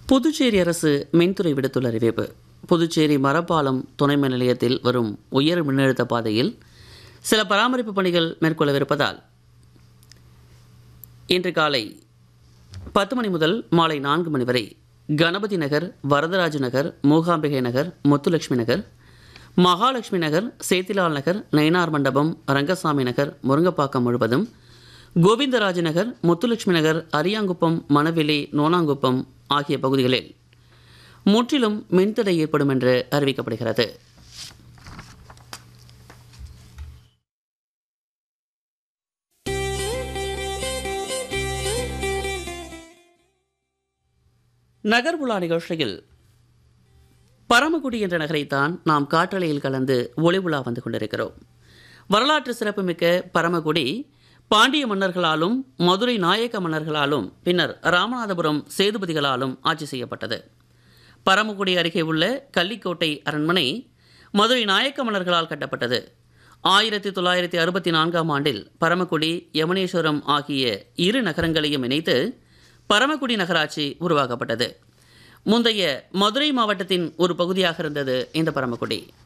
புதுச்சேரி அரசு மின்துறை விடுத்துள்ள அறிவிப்பு புதுச்சேரி மரப்பாலம் துணை மின் நிலையத்தில் வரும் உயர் மின்னழுத்த பாதையில் சில பராமரிப்பு பணிகள் மேற்கொள்ளவிருப்பதால் இன்று காலை பத்து மணி முதல் மாலை நான்கு மணி வரை கணபதி நகர் வரதராஜ நகர் மூகாம்பிகை நகர் முத்துலட்சுமி நகர் மகாலட்சுமி நகர் சேத்திலால் நகர் நயினார் மண்டபம் ரங்கசாமி நகர் முருங்கப்பாக்கம் முழுவதும் கோவிந்தராஜ நகர் முத்துலட்சுமி நகர் அரியாங்குப்பம் மணவெளி நோனாங்குப்பம் ஆகிய பகுதிகளில் முற்றிலும் மின்தடை ஏற்படும் என்று அறிவிக்கப்படுகிறது நகர் உலா நிகழ்ச்சியில் பரமக்குடி என்ற நகரைத்தான் நாம் காற்றலையில் கலந்து ஒளி உலா வந்து கொண்டிருக்கிறோம் வரலாற்று சிறப்புமிக்க பரமக்குடி பாண்டிய மன்னர்களாலும் மதுரை நாயக்க மன்னர்களாலும் பின்னர் ராமநாதபுரம் சேதுபதிகளாலும் ஆட்சி செய்யப்பட்டது பரமக்குடி அருகே உள்ள கள்ளிக்கோட்டை அரண்மனை மதுரை நாயக்க மன்னர்களால் கட்டப்பட்டது ஆயிரத்தி தொள்ளாயிரத்தி அறுபத்தி நான்காம் ஆண்டில் பரமக்குடி யமுனேஸ்வரம் ஆகிய இரு நகரங்களையும் இணைத்து பரமக்குடி நகராட்சி உருவாக்கப்பட்டது முந்தைய மதுரை மாவட்டத்தின் ஒரு பகுதியாக இருந்தது இந்த பரமக்குடி